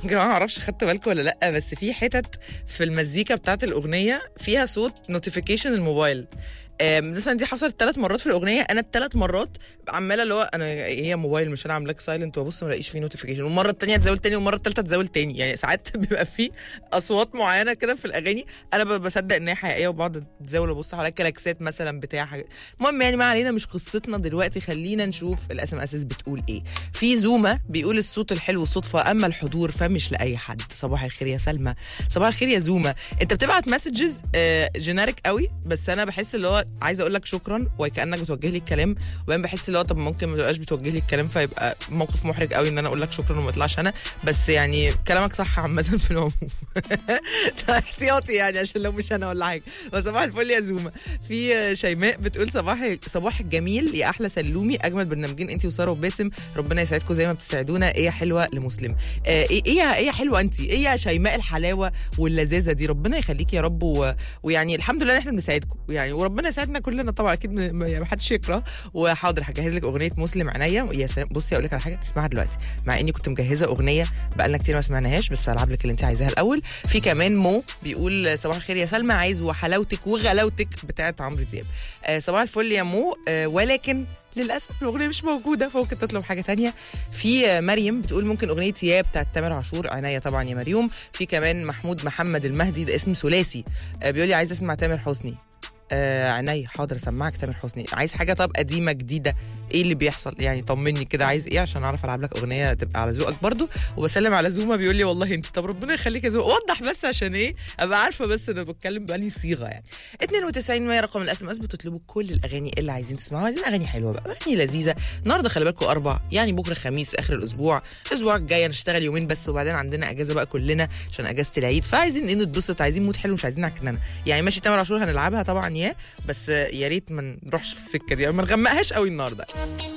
يا جماعه معرفش خدتوا بالكم ولا لا بس في حتت في المزيكا بتاعت الاغنيه فيها صوت نوتيفيكيشن الموبايل آم، مثلا دي حصلت ثلاث مرات في الاغنيه انا الثلاث مرات عماله اللي هو انا هي موبايل مش انا عاملاك سايلنت وابص ما الاقيش فيه نوتيفيكيشن والمره الثانيه تزاول تاني والمره الثالثه تزاول تاني يعني ساعات بيبقى في اصوات معينه كده في الاغاني انا ب- بصدق ان هي حقيقيه وبقعد اتزاول وابص على كلاكسات مثلا بتاع حاجه المهم يعني ما علينا مش قصتنا دلوقتي خلينا نشوف الاس ام اس بتقول ايه في زوما بيقول الصوت الحلو صدفه اما الحضور فمش لاي حد صباح الخير يا سلمى صباح الخير يا زوما انت بتبعت مسجز جينيريك قوي بس انا بحس اللي هو عايزه اقول لك شكرا وكانك بتوجه لي الكلام وبعدين بحس اللي هو طب ممكن ما تبقاش بتوجه لي الكلام فيبقى موقف محرج قوي ان انا اقول لك شكرا وما اطلعش انا بس يعني كلامك صح عامه في العموم ده احتياطي يعني عشان لو مش انا ولا حاجه وصباح الفل يا زوما في شيماء بتقول صباح صباح الجميل يا احلى سلومي اجمل برنامجين انت وساره وباسم ربنا يسعدكم زي ما بتساعدونا ايه يا حلوه لمسلم آه ايه ايه يا- ايه يا حلوه انت ايه يا شيماء الحلاوه واللذاذه دي ربنا يخليكي يا رب و... ويعني الحمد لله ان احنا بنساعدكم يعني وربنا يساعدنا كلنا طبعا اكيد م- م- يعني ما حدش يكره وحاضر هجهز لك اغنيه مسلم عينيا يا سلام بصي اقول لك على حاجه تسمعها دلوقتي مع اني كنت مجهزه اغنيه بقالنا كتير ما سمعناهاش بس هلعب لك اللي انت عايزاها الاول في كمان مو بيقول صباح الخير يا سلمى عايز وحلاوتك وغلاوتك بتاعت عمرو دياب آه صباح الفل يا مو آه ولكن للاسف الاغنيه مش موجوده فممكن تطلب حاجه تانية في آه، مريم بتقول ممكن اغنيه يا بتاعت تامر عاشور عناية طبعا يا مريم في كمان محمود محمد المهدي ده اسم ثلاثي آه بيقول لي عايز اسمع تامر حسني آه عينيا حاضر اسمعك تامر حسني عايز حاجه طب قديمه جديده ايه اللي بيحصل يعني طمني كده عايز ايه عشان اعرف العب لك اغنيه تبقى على ذوقك برضو وبسلم على زوما بيقول لي والله انت طب ربنا يخليك يا زوما وضح بس عشان ايه ابقى عارفه بس انا بتكلم بقالي صيغه يعني 92 ما رقم الاس ام اس بتطلبوا كل الاغاني اللي عايزين تسمعوها عايزين اغاني حلوه بقى اغاني لذيذه النهارده خلي بالكم اربع يعني بكره خميس اخر الاسبوع الاسبوع الجاي هنشتغل يومين بس وبعدين عندنا اجازه بقى كلنا عشان اجازه العيد فعايزين ايه نتبسط عايزين مود حلو مش عايزين عكننه يعني ماشي تامر عاشور هنلعبها طبعا يا بس يا ريت ما نروحش في السكه دي يعني ما نغمقهاش قوي النهارده